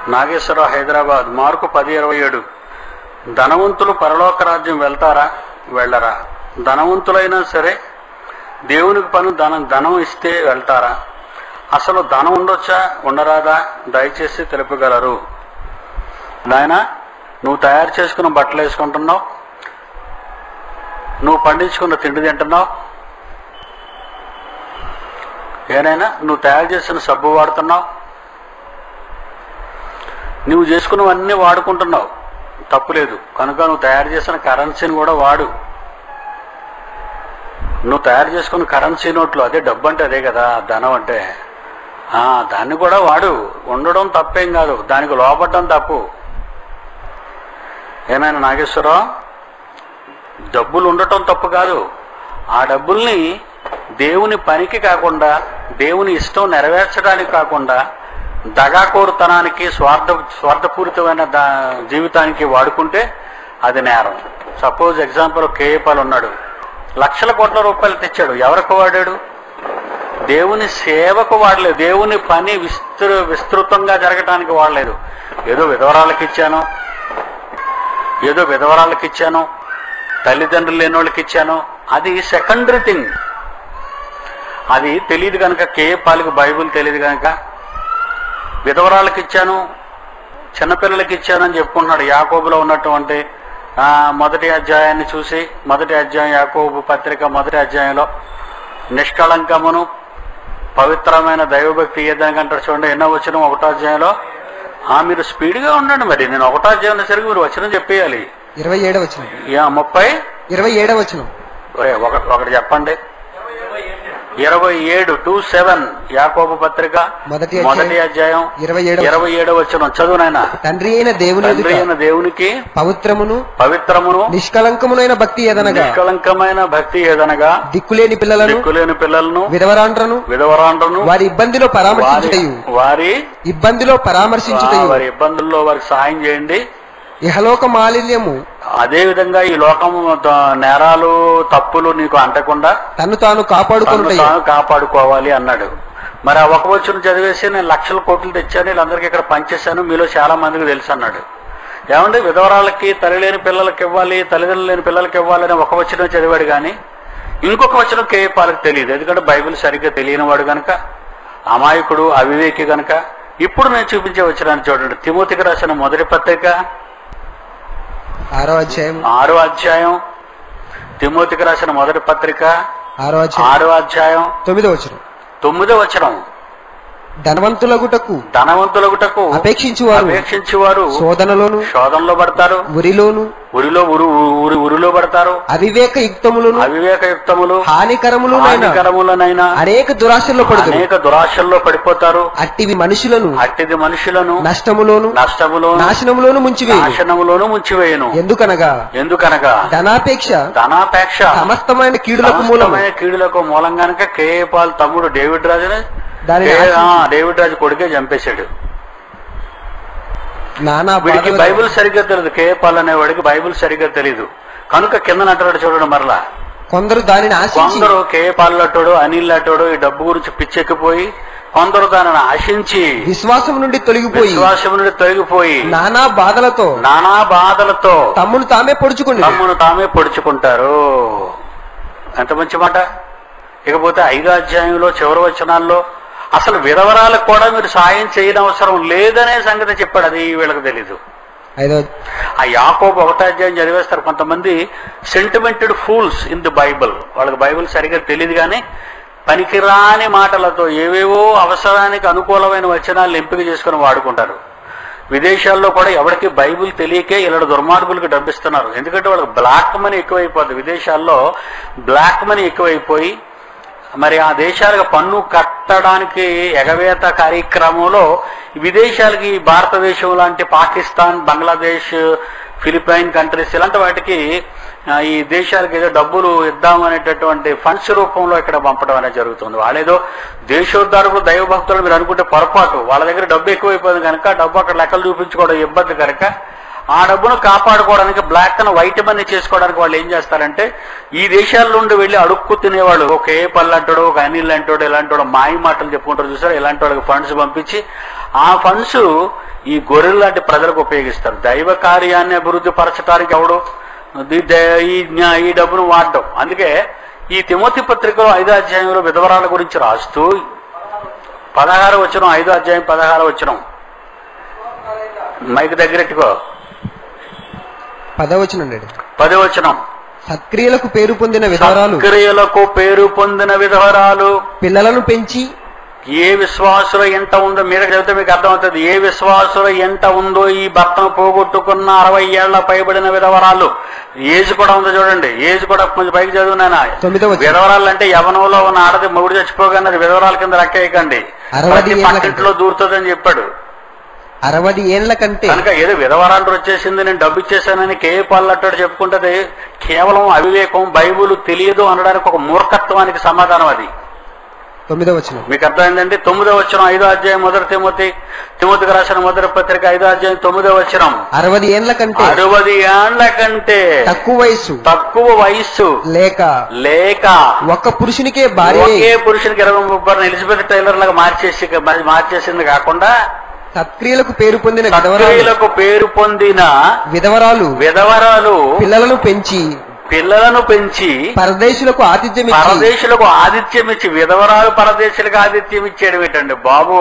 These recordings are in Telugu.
నాగేశ్వరరావు హైదరాబాద్ మార్కు పది ఇరవై ఏడు ధనవంతులు పరలోక రాజ్యం వెళ్తారా వెళ్ళరా ధనవంతులైనా సరే దేవునికి పను ధనం ధనం ఇస్తే వెళ్తారా అసలు ధనం ఉండొచ్చా ఉండరాదా దయచేసి తెలుపగలరు నాయన నువ్వు తయారు చేసుకున్న బట్టలు వేసుకుంటున్నావు నువ్వు పండించుకున్న తిండి తింటున్నావు ఏనైనా నువ్వు తయారు చేసిన సబ్బు వాడుతున్నావు నువ్వు చేసుకున్నవన్నీ వాడుకుంటున్నావు తప్పులేదు కనుక నువ్వు తయారు చేసిన కరెన్సీని కూడా వాడు నువ్వు తయారు చేసుకున్న కరెన్సీ నోట్లు అదే డబ్బు అంటే అదే కదా ధనం అంటే ఆ, దాన్ని కూడా వాడు ఉండడం తప్పేం కాదు దానికి లోపడడం తప్పు ఏమైనా నాగేశ్వరరావు డబ్బులు ఉండటం తప్పు కాదు ఆ డబ్బుల్ని దేవుని పనికి కాకుండా దేవుని ఇష్టం నెరవేర్చడానికి కాకుండా దగాకోరుతనానికి స్వార్థ స్వార్థపూరితమైన దా జీవితానికి వాడుకుంటే అది నేరం సపోజ్ ఎగ్జాంపుల్ కేఏపాల్ ఉన్నాడు లక్షల కోట్ల రూపాయలు తెచ్చాడు ఎవరికి వాడాడు దేవుని సేవకు వాడలేదు దేవుని పని విస్తృ విస్తృతంగా జరగటానికి వాడలేదు ఏదో విధవరాలకు ఇచ్చాను ఏదో విధవరాలకు ఇచ్చాను తల్లిదండ్రులు లేని వాళ్ళకి ఇచ్చాను అది సెకండరీ థింగ్ అది తెలియదు కనుక కేపాలకు బైబుల్ తెలియదు కనుక విధవరాలకు ఇచ్చాను చిన్నపిల్లలకి ఇచ్చాను అని చెప్పుకుంటున్నాడు యాకోబులో ఉన్నటువంటి ఆ, మొదటి అధ్యాయాన్ని చూసి మొదటి అధ్యాయం యాకోబు పత్రిక మొదటి అధ్యాయంలో నిష్కళంకమును పవిత్రమైన దైవభక్తి ఏదానికంటారు చూడండి ఎన్నో వచ్చిన ఒకటో అధ్యాయంలో ఆ మీరు స్పీడ్గా ఉండండి మరి నేను ఒకటో అధ్యాయం సరికి మీరు వచ్చిన చెప్పేయాలి ఇరవై ఏడవ వచనం యా ముప్పై ఇరవై ఏడవ వచనం ఒరే, ఒక ఒకటి చెప్పండి ఇరవై ఏడు టూ సెవెన్ యాకోబు పత్రిక మొదటి మొదటి అధ్యాయం అధ్యాయం ఇరవై ఏడవ ఇరవై ఏడు వచ్చిన చదువునైనా తండ్రి అయిన దేవుని తండ్రి ఎదుట అయిన దేవునికి పవిత్రమును పవిత్రమును నిష్కలంకమునైన భక్తి ఏదనగా నిష్కళంకమైన భక్తి ఏదనగా దిక్కులేని పిల్లలను దిక్కులేని పిల్లలను విధవరాండ్రను విధవరాండ్రను వారి ఇబ్బందిలో వారి పరామర్శించుటయు వారి ఇబ్బందిలో ఆ, పరామర్శించుటయు వారి ఇబ్బందుల్లో వారికి సహాయం చేయండి ఇహలోక మాలిన్యము అదే విధంగా ఈ లోకము త- నేరాలు తప్పులు నీకు అంటకుండా తను తాను తను కాపాడుకున్నటయు తాను కాపాడుకోవాలి అన్నాడు మరి ఆ ఒక వచ్చిన చదివేసి నేను లక్షల కోట్లు తెచ్చాను వీళ్ళందరికీ ఇక్కడ పనిచేశాను మీలో చాలా మందికి తెలుసు అన్నాడు ఏమంటే విధవరాలకి తల్లి లేని పిల్లలకి ఇవ్వాలి తల్లిదండ్రులు లేని పిల్లలకి ఇవ్వాలి అని ఒక వచ్చిన చదివాడు కానీ ఇంకొక వచ్చిన కేపాలకు తెలియదు ఎందుకంటే బైబిల్ సరిగ్గా తెలియని వాడు గనక అమాయకుడు అవివేకి గనక ఇప్పుడు నేను చూపించే వచ్చినాను చూడండి తిమోతికి రాసిన మొదటి పత్రిక ఆరో అధ్యాయం ఆరో అధ్యాయం తిమోతికి రాసిన మొదటి పత్రిక ఆరో అధ్యాయం ఆరో అధ్యాయం తొమ్మిదో వచనం తొమ్మిదో వచనం ధనవంతులగుటకు ధనవంతులగుటకు అపేక్షించువారు అపేక్షించువారు శోధనలోను శోధనలో పడతారు ఉరిలోను ఉరిలో ఉరు ఉరి ఉరిలో పడతారు అవివేక యుక్తములను అవివేకయుక్తములు హానికరములునైన హానికరములనైనా అనేక దురాశల్లో పడుతుంది అనేక దురాశల్లో పడిపోతారు అట్టివి మనుషులను అట్టిది మనుషులను నష్టములోను నష్టములోను నాశనములోను ముంచివేయు నాశనములోను ముంచివేయను ఎందుకనగా ఎందుకనగా ధనాపేక్ష ధనాపేక్ష సమస్తమైన కీడులకు మూలము సమస్తమైన కీడులకు మూలం గనక కేపాల్ తమ్ముడు డేవిడ్ రాజుని దానిని కే- ఆ, ఆశించి- డేవిడ్ రాజు కొడుకే చంపేశాడు నానా వీడికి బాధల- బైబిల్ సరిగ్గా తెలియదు కేపాల్ అనేవాడికి బైబిల్ సరిగ్గా తెలియదు కనుక కింద అంటాడు చూడండి మరలా కొందరు దానిని ఆశించి కొందరు కేపాల్ అట్టోడు అనిల్ అట్టోడు ఈ డబ్బు గురించి పిచ్చెక్కిపోయి కొందరు దానిని ఆశించి విశ్వాసం నుండి తొలగిపోయి విశ్వాసం నుండి తొలగిపోయి నానా బాధలతో నానా బాధలతో తమ్మును తామే పొడుచుకుని తమ్మును తామే పొడుచుకుంటారు ఎంత మంచి మాట ఇకపోతే ఐదో అధ్యాయంలో చివరి వచనాల్లో అసలు విధవరాలకు కూడా మీరు సాయం చేయని అవసరం లేదనే సంగతి చెప్పాడు అది వీళ్ళకి తెలీదు ఐదో ఆ యాకోబు ఒకటో అధ్యాయం చదివేస్తారు కొంతమంది sentimental fools in the Bible వాళ్ళకి బైబిల్ సరిగ్గా తెలియదు కానీ పనికిరాని మాటలతో ఏవేవో అవసరానికి అనుకూలమైన వచనాలను ఎంపిక చేసుకుని వాడుకుంటారు విదేశాల్లో కూడా ఎవరికి బైబిల్ తెలియకే ఇలాంటి దుర్మార్గులకు డబ్బిస్తున్నారు ఎందుకంటే వాళ్ళకి బ్లాక్ మనీ ఎక్కువైపోద్ది విదేశాల్లో బ్లాక్ మనీ ఎక్కువైపోయి మరి ఆ దేశాలకు పన్ను కట్టడానికి ఎగవేత కార్యక్రమంలో విదేశాలకి భారతదేశం లాంటి పాకిస్తాన్ బంగ్లాదేశ్ ఫిలిపైన్ కంట్రీస్ ఇలాంటి వాటికి ఆ, ఈ దేశాలకు ఏదో డబ్బులు ఇద్దామనేటటువంటి ఫండ్స్ రూపంలో ఇక్కడ పంపడం అనేది జరుగుతుంది వాళ్ళేదో దేశోద్ధారకులు దైవభక్తులు మీరు అనుకుంటే పొరపాటు వాళ్ళ దగ్గర డబ్బు ఎక్కువైపోయింది కనుక డబ్బు అక్కడ లెక్కలు చూపించుకోవడం ఇబ్బంది కనుక ఆ డబ్బును కాపాడుకోవడానికి బ్లాక్ అని వైట్ మనీ చేసుకోవడానికి వాళ్ళు ఏం చేస్తారంటే ఈ దేశాల నుండి వెళ్ళి అడుక్కు తినేవాళ్ళు ఒక ఏ పళ్ళు అంటాడు ఒక అనిల్ అంటాడు ఇలాంటి వాడు మాయ మాటలు చెప్పుకుంటారు చూసారు ఇలాంటి వాళ్ళకి ఫండ్స్ పంపించి ఆ ఫండ్స్ ఈ గొర్రెలు లాంటి ప్రజలకు ఉపయోగిస్తారు దైవ కార్యాన్ని అభివృద్ధి పరచడానికి ఎవడు ది- ద- ఈ జ్ఞా- ఈ డబ్బును వాడడం అందుకే ఈ తిమోతి పత్రికలో ఐదో అధ్యాయంలో విధవరాల గురించి రాస్తూ పదహారు వచ్చిన ఐదో అధ్యాయం పదహారు వచ్చిన మైక్ దగ్గరెట్టుకో పదవచనండి పది వచనం సత్క్రియలకు పేరు పొందిన విధవరాలు క్రియలకు పేరు పొందిన విధవరాలు పిల్లలను పెంచి ఏ విశ్వాసుల ఎంట ఉందో మీరు చెబితే మీకు అర్థమవుతుంది ఏ విశ్వాసుల ఎంట ఉందో ఈ భర్తను పోగొట్టుకున్న అరవై ఏళ్ల పైబడిన విధవరాలు ఏజ్ కూడా ఉందో చూడండి ఏజ్ కూడా కొంచెం పైకి చదువునాయన తొమ్మిదవ వచనం. విధవరాలు అంటే యవనంలో ఉన్న ఆడది మొగుడు చచ్చిపోగానే అది విధవరాల కింద లెక్కేయకండి అరవై ప్రతి ఏళ్ల పక్కింట్లో దూరుతుందని చెప్పాడు అరవది ఏండ్ల కంటే కనుక ఏదో విధవరాలు వచ్చేసింది నేను డబ్బు ఇచ్చేసానని కేఏ పల్లట్టాడు చెప్పుకుంటది కేవలం అవివేకం బైబుల్ తెలియదు అనడానికి ఒక మూర్ఖత్వానికి సమాధానం అది తొమ్మిదవ వచనం మీకు అర్థమైందండి తొమ్మిదో వచ్చిన ఐదో అధ్యాయం మొదటి తిమోతి తిమోతికి రాసిన మొదటి పత్రిక ఐదో అధ్యాయం తొమ్మిదో వచ్చిన అరవది ఏండ్ల కంటే అరవది ఏండ్ల కంటే తక్కువ వయసు తక్కువ వయస్సు లేక లేక ఒక్క పురుషునికే భార్య ఒకే పురుషునికి ఇరవై ముప్పై ఎలిజబెత్ టైలర్ లాగా మార్చేసి మార్చేసింది కాకుండా సత్క్రియలకు పేరు పొందిన విధవరాలు సత్క్రియలకు పేరు పొందిన విధవరాలు విధవరాలు పిల్లలను పెంచి పిల్లలను పెంచి పరదేశులకు ఆతిథ్యం ఇచ్చి పరదేశులకు ఆతిథ్యం ఇచ్చి విధవరాలు పరదేశులకు ఆతిథ్యం ఇచ్చేయడం ఏంటండి బాబు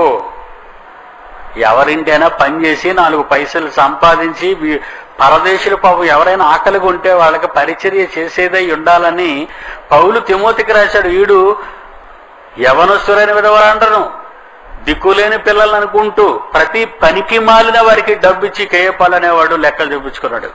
ఎవరింటైనా పని చేసి నాలుగు పైసలు సంపాదించి వి- పరదేశులు పాపం ఎవరైనా ఆకలిగా ఉంటే వాళ్ళకి పరిచర్య చేసేదై ఉండాలని పౌలు తిమోతికి రాశాడు వీడు యవనస్తులైన విధవరాండను దిక్కులేని పిల్లలు అనుకుంటూ ప్రతి పనికి మాలిన వారికి డబ్బిచ్చి కేయపాలనేవాడు లెక్కలు చూపించుకున్నాడు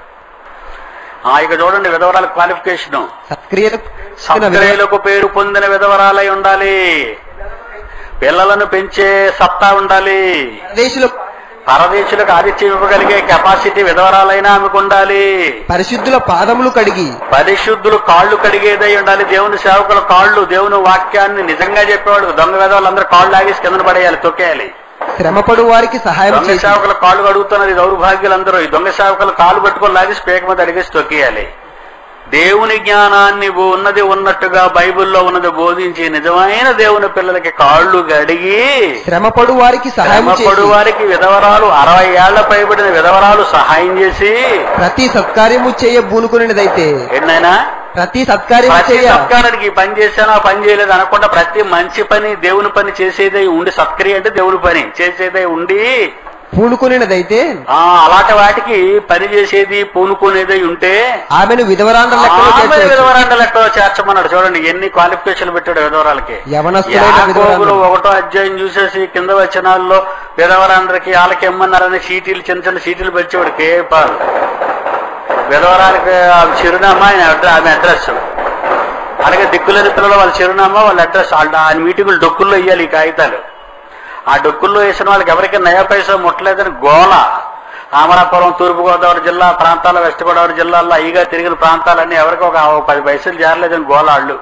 ఆ ఇక చూడండి విధవరాల క్వాలిఫికేషన్ సత్క్రియలకు పొందిన విధవ- సత్క్రియలకు పేరు పొందిన విధవరాలై ఉండాలి పిల్లలను పెంచే సత్తా ఉండాలి పరదేశులకు పరదేశులకు ఆతిథ్యం ఇవ్వగలిగే కెపాసిటీ విధవరాలైనా ఆమెకు ఉండాలి పరిశుద్ధుల పాదములు కడిగి పరిశుద్ధులు కాళ్ళు కడిగేదై ఉండాలి దేవుని సేవకుల కాళ్ళు దేవుని వాక్యాన్ని నిజంగా చెప్పేవాడు దొంగ విధవాళ్ళందరూ కాళ్ళు లాగేసి కింద పడేయాలి తొక్కేయాలి శ్రమపడు వారికి సహాయం దొంగ చేసి సేవకుల కాళ్ళు కడుగుతున్నది దౌర్భాగ్యులందరూ ఈ దొంగ సేవకుల కాళ్ళు పట్టుకొని లాగేసి పేక మీద అడిగేసి తొక్కేయాలి దేవుని జ్ఞానాన్ని ఉన్నది ఉన్నట్టుగా బైబిల్లో ఉన్నది బోధించి నిజమైన దేవుని పిల్లలకి కాళ్ళు గడిగి శ్రమపడు వారికి సహాయం శ్రమపడు చేసి వారికి విధవరాలు అరవై ఏళ్ల పైబడిన విధవరాలు సహాయం చేసి ప్రతి సత్కార్యము చేయ బూనుకునేదైతే ఏంటైనా ప్రతి సత్కార్యము ప్రతి చేయ సత్కారానికి ఈ పని చేశాను ఆ పని చేయలేదు అనకుండా ప్రతి మంచి పని దేవుని పని చేసేదై ఉండి సత్క్రియ అంటే దేవుని పని చేసేదై ఉండి పూనుకునేదైతే ఆ అలాంటి వాటికి పని చేసేది పూనుకునేది ఉంటే ఆమెను విధవరాండ్ర లెక్కలో ఆమె చేర్చవచ్చు. విధవరాండ లెక్కలో చేర్చమన్నాడు చూడండి ఎన్ని క్వాలిఫికేషన్లు పెట్టాడు విధవరాలకి యవనస్తులైన యాకోబులో విధవరాండ్రు. ఒకటో అధ్యాయం చూసేసి కింద వచనాల్లో విధవరాండ్రకి వాళ్ళకి ఇమ్మన్నారని సీటీలు చిన్న చిన్న సీటీలు పెట్టేవాడు కేపాల్ విధవరాలకి ఆ చిరునామా ఆయన అడ్ర- ఆమె అడ్రస్ అలాగే దిక్కులేని పిల్లలు వాళ్ళ చిరునామా వాళ్ళ అడ్రస్ వాళ్ళ ఆయన మీటింగులు డొక్కుల్లో ఇయ్యాలి ఈ కాగితాలు ఆ డొక్కుల్లో వేసిన వాళ్ళకి ఎవరికి నయా పైసా ముట్టలేదని గోల అమలాపురం తూర్పుగోదావరి జిల్లా ప్రాంతాల వెస్ట్ గోదావరి జిల్లాల్లో అయ్యిగా తిరిగిన ప్రాంతాలన్నీ ఎవరికి ఒక ఒక పది పైసలు చేరలేదని గోల వాళ్ళు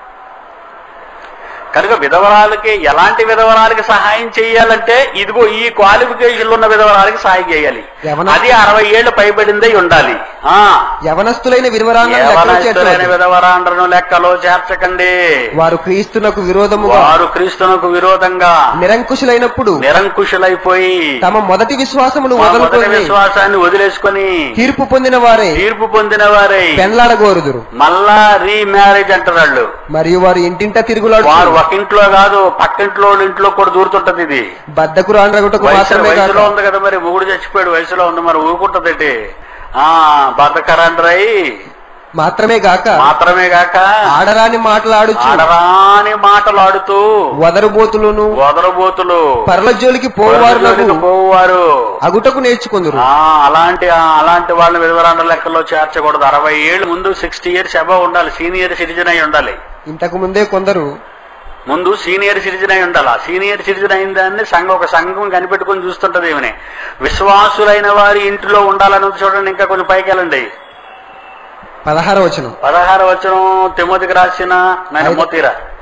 కనుక విధవరాలకి ఎలాంటి విధవరాలకి సహాయం చేయాలంటే ఇదిగో ఈ క్వాలిఫికేషన్లు ఉన్న విధవరాలకి సహాయం చేయాలి యవన- అది అరవై ఏళ్ళు పైబడిందే ఉండాలి ఆ యవనస్తులైన విధవరాండ్ర లెక్కలో యవనస్తులైన చేర్చవచ్చు. విధవరాండ్రను లెక్కలో చేర్చకండి వారు క్రీస్తునకు విరోధముగా వారు క్రీస్తునకు విరోధంగా నిరంకుశులైనప్పుడు నిరంకుశులైపోయి తమ మొదటి విశ్వాసమును మా మొదటి వదులుకొని విశ్వాసాన్ని వదిలేసుకొని తీర్పు పొందిన వారే తీర్పు పొందిన వారై పెండ్లాడగోరుదురు మళ్ళా రీమ్యారేజ్ అంటారు వాళ్ళు మరియు వారు ఇంటింట తిరుగులాడు వారు ఒక ఇంట్లో కాదు పక్కింట్లో వాళ్ళ ఇంట్లో కూడా దూరుతుంటది ఇది బద్దకు రాండ్రగుటకు వయసు మాత్రమే వయసులో కాక ఉంది కదా మరి మూడు చచ్చిపోయాడు వయసులో ఉంది మరి ఊరుకుంటది ఆ బతకరండ్రై మాత్రమే గాక మాత్రమే గాక ఆడరాని మాటలాడుచు ఆడరాని మాటలాడుతూ వదరుబోతులను వదరబోతులు పరల జోలికి పోవారు జోలికి పోవారు అగుటకు నేర్చుకుందరు ఆ అలాంటి ఆ, అలాంటి వాళ్ళని విధవరాండ లెక్కలో చేర్చకూడదు అరవై ఏళ్ళు ముందు సిక్స్టీ ఇయర్స్ అబవ్ ఉండాలి సీనియర్ సిటిజన్ అయి ఉండాలి ఇంతకు ముందే కొందరు ముందు సీనియర్ సిటిజన్ అయి ఉండాలి ఆ సీనియర్ సిటిజన్ అయిన దాన్ని సంఘం ఒక సంఘం కనిపెట్టుకొని చూస్తుంటది ఏమని విశ్వాసులైన వారి ఇంటిలో ఉండాలని చూడండి ఇంకా కొంచెం పైకి వెళ్ళండి పదహార వచనం పదహారు వచనం తిమోతికి రాసిన నేను ఐదు. మోతీరా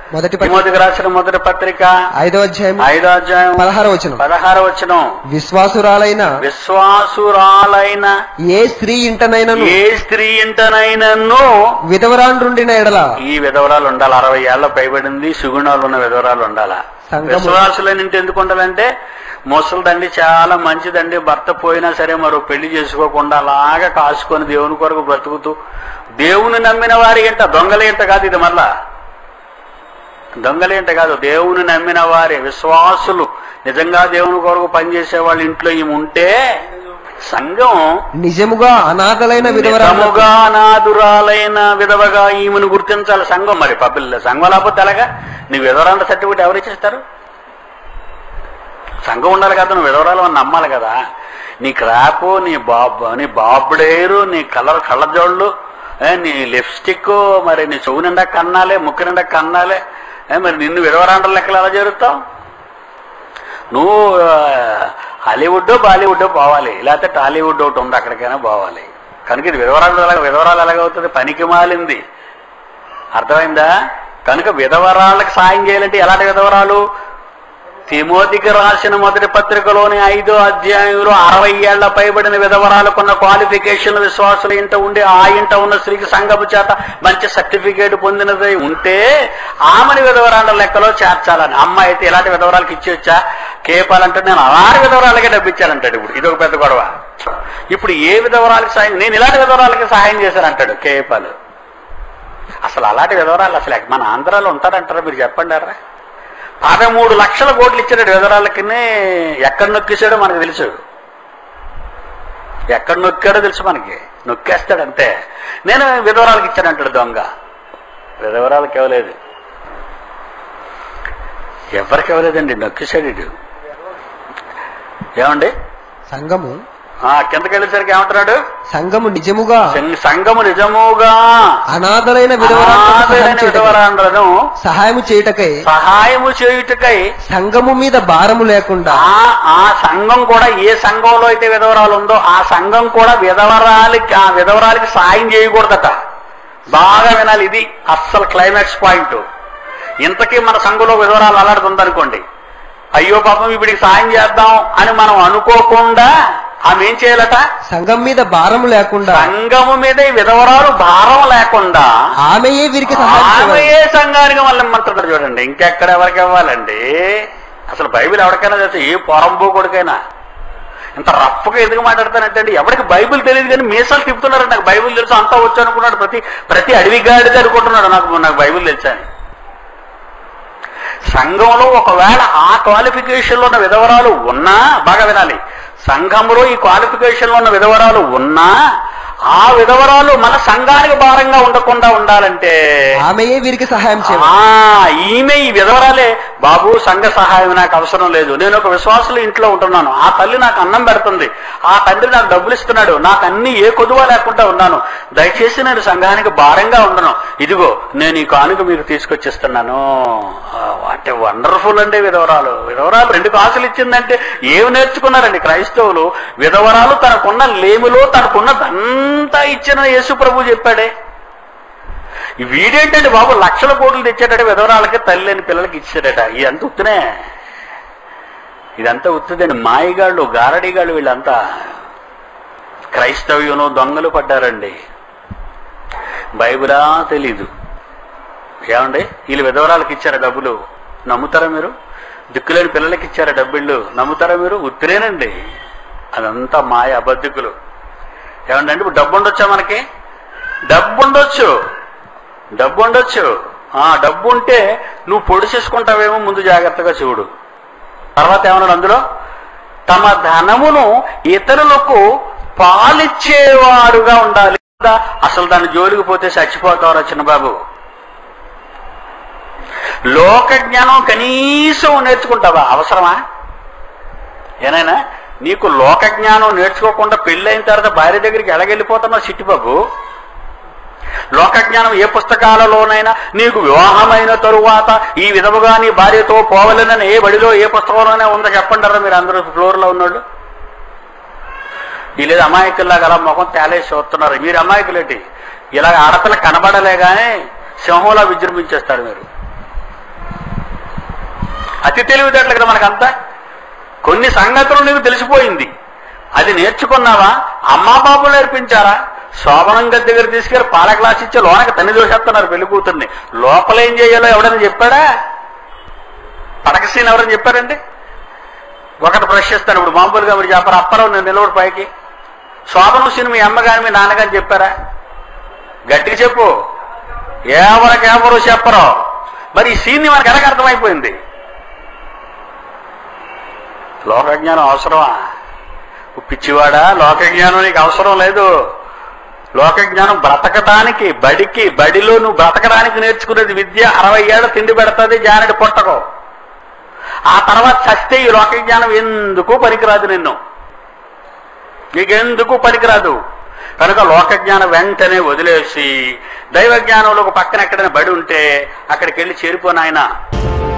మొదటి పత్రిక తిమోతికి రాసిన మొదటి పత్రిక ఐదో అధ్యాయం ఐదో అధ్యాయం పదహార వచనం పదహార వచనం విశ్వాసురాలైన విశ్వాసురాలైన ఏ స్త్రీ ఇంటనైనను ఏ స్త్రీ ఇంటనైనను విధవరాండ్రుండిన ఎడల ఈ విధవరాలు ఉండాలి అరవై ఏళ్ళ పైబడింది సుగుణాలు ఉన్న విధవరాలు ఉండాలా సంఘము. విశ్వాసులైన ఇంటి ఎందుకు ఉండాలంటే ముసలిదండి చాలా మంచిదండి భర్త పోయినా సరే మరో పెళ్లి చేసుకోకుండా అలాగా కాసుకొని దేవుని కొరకు బ్రతుకుతూ దేవుని నమ్మిన వారి ఏంట దొంగలేంట కాదు ఇది మళ్ళా దొంగలేంట కాదు దేవుని నమ్మిన వారి విశ్వాసులు నిజంగా దేవుని కొరకు పనిచేసే వాళ్ళ ఇంట్లో ఈమె ఉంటే సంఘం నిజముగా అనాథలైన విధవరాలు నిజముగా అనాథురాలైన విధవగా ఈమెను గుర్తించాలి సంఘం మరి పబ్బిల్ల సంఘం లేకపోతే ఎలాగా నీ విధవరాల సర్టిఫికేట్ ఎవరు ఇచ్చేస్తారు సంఘం ఉండాలి కదా నువ్వు విధవరాలు అని నమ్మాలి కదా నీ క్రాపు నీ బాబ్ నీ బాబుడేరు నీ కలర్ కళ్ళజోళ్ళు ఏ, నీ లిప్స్టిక్ మరి నీ చెవు నిండా కన్నాలే ముక్కు నిండా కన్నాలే ఏ, మరి నిన్ను విధవరాండ్ర లెక్కలు ఎలా జరుగుతావు నువ్వు ఆ, హాలీవుడ్ బాలీవుడ్ పోవాలి లేకపోతే టాలీవుడ్ ఒకటి ఉంది అక్కడికైనా పోవాలి కనుక ఇది విధవరాలు ఎలాగ విధవరాలు ఎలాగవుతుంది పనికి మాలింది అర్థమైందా కనుక విధవరాళ్ళకి సాయం చేయాలంటే ఎలాంటి విధవరాలు తిమోతికి రాసిన మొదటి పత్రికలోని ఐదో అధ్యాయంలో అరవై ఏళ్ల పైబడిన విధవరాలకున్న క్వాలిఫికేషన్ విశ్వాసుల ఇంట ఉండి ఆ ఇంట ఉన్న స్త్రీకి సంఘపు చేత మంచి సర్టిఫికేట్ పొందినదై ఉంటే ఆమెని విధవరాల లెక్కలో చేర్చాలని అమ్మ అయితే ఇలాంటి విధవరాలకు ఇచ్చేవచ్చా కేపాలంటే నేను అలాంటి విధవరాలకే డబ్బిచ్చానంటాడు ఇప్పుడు ఇది ఒక పెద్ద గొడవ ఇప్పుడు ఏ విధవరాలకు సాయం నేను ఇలాంటి విధవరాలకి సహాయం చేశానంటాడు కేపాలు అసలు అలాంటి విధవరాలు అసలు మన ఆంధ్రాలో ఉంటారంటారా మీరు చెప్పండి అర్రా పదమూడు లక్షల కోట్లు ఇచ్చాడు విధవరాలకి ఎక్కడ నొక్కేసాడో మనకు తెలుసు ఎక్కడ నొక్కాడో తెలుసు మనకి నొక్కేస్తాడు అంతే నేను విధవరాలకు ఇచ్చానంటాడు దొంగ విధవరాలకు ఇవ్వలేదు ఎవరికి ఇవ్వలేదండి నొక్కేశాడు వీడు. ఏమండి సంఘము ఆ కిందకి వెళ్ళేసరికి ఏమంటున్నాడు సంఘము నిజముగా సంఘ- సంఘము నిజముగా అనాథలైన విధవరాలకు సహాయం అనాథైన చేయుటకై- విధవరాండ్రను సహాయము చేయుటకై సహాయము చేయుటకై సంఘము మీద భారము లేకుండా ఆ ఆ సంఘం కూడా ఏ సంఘంలో అయితే విధవరాలు ఉందో ఆ సంఘం కూడా విధవరాలకి ఆ విధవరాలకి సాయం చేయకూడదట బాగా వినాలి ఇది అస్సలు క్లైమాక్స్ పాయింట్ ఇంతకీ మన సంఘంలో విధవరాలు అలాడుతుందనుకోండి అయ్యో పాపం ఇప్పటికి సాయం చేద్దాం అని మనం అనుకోకుండా ఆమె ఏం చేయాలట సంఘం మీద భారము లేకుండా సంఘము మీద ఈ విధవరాలు భారం లేకుండా ఆమెయే వీరికి సహాయం ఆమె చేయాలి. ఏ సంఘానికి మళ్ళీ ఇమ్మంటున్నారు చూడండి ఇంకెక్కడ ఎవరికి ఇవ్వాలండి అసలు బైబిల్ ఎవరికైనా తెలుసు ఏ పొరంబో కొడుకైనా ఇంత రఫ్గా ఎందుకు మాట్లాడతానంటే అండి ఎవరికి బైబిల్ తెలియదు కానీ మీసాలు తిప్పుతున్నారు నాకు బైబిల్ తెలుసు అంతా వచ్చు అనుకున్నాడు ప్రతి ప్రతి అడవి గాడిద అనుకుంటున్నాడు నాకు నాకు బైబిల్ తెలుసా అని సంఘంలో ఒకవేళ ఆ క్వాలిఫికేషన్లో ఉన్న విధవరాలు ఉన్నా బాగా వినాలి సంఘంలో ఈ క్వాలిఫికేషన్లో ఉన్న విధవరాలు ఉన్నా ఆ విధవరాలు మన సంఘానికి భారంగా ఉండకుండా ఉండాలంటే ఆమెయే వీరికి సహాయం చేయాలి ఆ ఈమె ఈ విధవరాలే బాబు సంఘ సహాయం నాకు అవసరం లేదు నేను ఒక విశ్వాసులు ఇంట్లో ఉంటున్నాను ఆ తల్లి నాకు అన్నం పెడుతుంది ఆ తండ్రి నాకు డబ్బులు ఇస్తున్నాడు నాకు అన్ని ఏ కొదువ లేకుండా ఉన్నాను దయచేసి నేను సంఘానికి భారంగా ఉండను ఇదిగో నేను ఈ కానుక మీకు తీసుకొచ్చిస్తున్నాను అంటే వండర్ఫుల్ అండి విధవరాలు విధవరాలు రెండు కాసులు ఇచ్చిందంటే ఏమి నేర్చుకున్నారండి క్రైస్తవులు విధవరాలు తనకున్న లేమిలో తనకున్నదంతా ఇచ్చిన యేసు ప్రభు చెప్పాడే ఈ వీడేంటంటే బాబు లక్షల కోట్లు తెచ్చాడట విధవరాలకి తల్లి అని పిల్లలకి ఇచ్చాడట ఇదంతా ఉత్తునే ఇదంతా ఉత్తుదండి మాయగాళ్ళు గారడిగాళ్ళు వీళ్ళంతా క్రైస్తవ్యంలో దొంగలు పడ్డారండి బైబిలా తెలీదు ఏమండి వీళ్ళు విధవరాలకి ఇచ్చారా డబ్బులు నమ్ముతారా మీరు దిక్కులేని పిల్లలకి ఇచ్చారా డబ్బుళ్ళు నమ్ముతారా మీరు ఉత్తిరేనండి అదంతా మాయ అబద్ధికులు ఏమండి అంటే ఇప్పుడు డబ్బు ఉండొచ్చా మనకి డబ్బు ఉండొచ్చు డబ్బు ఉండొచ్చు ఆ డబ్బు ఉంటే నువ్వు పొడి చేసుకుంటావేమో ముందు జాగ్రత్తగా చూడు తర్వాత ఏమన్నాడు అందులో తమ ధనమును ఇతరులకు పాలిచ్చేవాడుగా ఉండాలి అసలు దాని జోలికి పోతే చచ్చిపోతావురా చిన్నబాబు లోక జ్ఞానం కనీసం నేర్చుకుంటావా అవసరమా ఏనైనా నీకు లోక జ్ఞానం నేర్చుకోకుండా పెళ్ళైన తర్వాత భార్య దగ్గరికి ఎలాగెళ్ళిపోతున్నావు చిట్టిబాబు లోక జ్ఞానం ఏ పుస్తకాలలోనైనా నీకు వివాహమైన తరువాత ఈ విధముగా నీ భార్యతో పోవలనని ఏ బడిలో ఏ పుస్తకంలోనే ఉందో చెప్పంటారా మీరు అందరూ ఫ్లోర్లో ఉన్నాడు వీళ్ళు అమాయకుల్లాగా అలా ముఖం తేలేసి చూస్తున్నారు మీరు అమాయకులేంటి ఇలాగ ఆడపిల్ల కనబడలే కానీ సింహంలా విజృంభించేస్తారు మీరు అతి తెలివితేటలు కదా మనకంతా కొన్ని సంగతులు నీకు తెలిసిపోయింది అది నేర్చుకున్నావా అమ్మా బాబు నేర్పించారా శోభనం గది దగ్గర తీసుకెళ్లి పాల గ్లాస్ ఇచ్చి లోనకి తన్ని దోషేస్తున్నారు పెళ్లి కూతుర్ని లోపల ఏం చేయాలో ఎవడని చెప్పాడా పడక సీన్ ఎవరని చెప్పారండి ఒకటి ప్రశ్నిస్తాను ఇప్పుడు మామూలుగా మీరు చెప్పారు అప్పరావు నేను నిలబడి పైకి శోభనం సీన్ మీ అమ్మగారు మీ నాన్నగారు చెప్పారా గట్టిగా చెప్పు ఎవరికెవరు చెప్పరు మరి ఈ సీన్ మనకు ఎలాగ అర్థమైపోయింది లోకజ్ఞానం అవసరమా ఓ పిచ్చివాడా లోకజ్ఞానం నీకు అవసరం లేదు లోకజ్ఞానం బ్రతకడానికి బడికి బడిలో నువ్వు బ్రతకడానికి నేర్చుకునేది విద్య అరవై ఏళ్ళ తిండి పెడుతుంది జానడి పుట్టకో ఆ తర్వాత చస్తే ఈ లోకజ్ఞానం ఎందుకు పనికిరాదు నిన్ను నీకెందుకు పనికిరాదు కనుక లోకజ్ఞానం వెంటనే వదిలేసి దైవ జ్ఞానంలో ఒక పక్కన ఎక్కడైనా బడి ఉంటే అక్కడికి వెళ్ళి చేరిపోనాయన